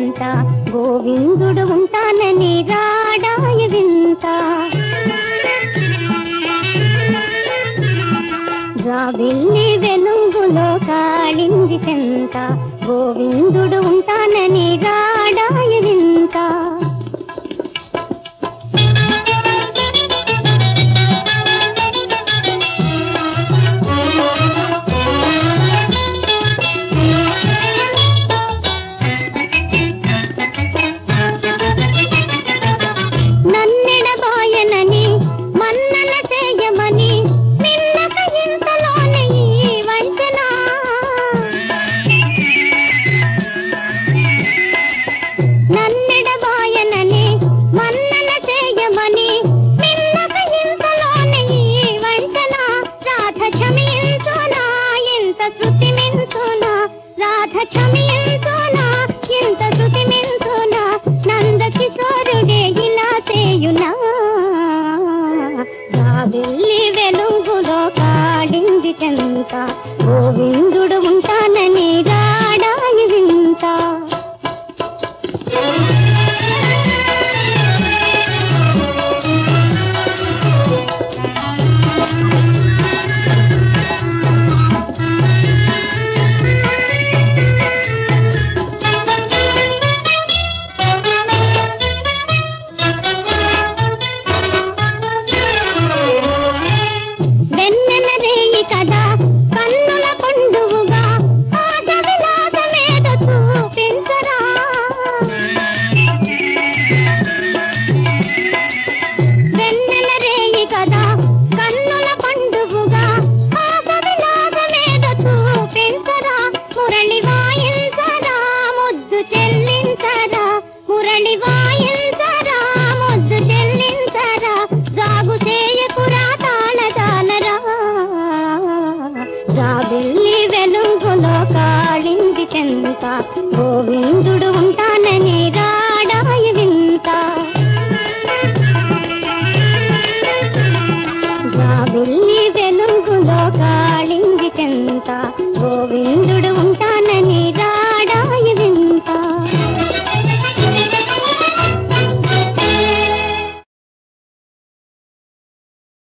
చెంత గోవిందుడు ఉంటానని రాడాయ వింత జాబిల్లి వెలుగులో కాళింది చెంత గోవిందుడు ఉంటానని రాడాయ వింత నన్నెడబాయనని మన్నన చేయమని నిన్నక ఇంతలోనే ఈ వంచన నన్నెడబాయనని మన్నన చేయమని నిన్నక ఇంతలోనే ఈ వంచన రాధ క్షమించునా ఇంత శృతి మించునా రాధ క్షమించునా ఇంత శృతి మించునా నంద కిశోరుడే ఇలా చేయునా రావిల్లి వెలుగులో కాడింది చెంత గోవిందుడు ఉంటానని రాడాయి వింత వెన్నెల రేయి కదా కన్నుల పండువుగా పాద విలాసమేద చూపించరా వెన్నెల రేయి కదా కన్నుల పండువుగా పాద విలాసమేద చూపించరా మురళి వాయించరా ముద్దు చెల్లించరా మురళి వాయించరా ముద్దు చెల్లించరా జాగు చేయకురా తాళదాలరా జాబిల్లి వెలుగులో కాళింది చెంత గోవిందుడు ఉంటా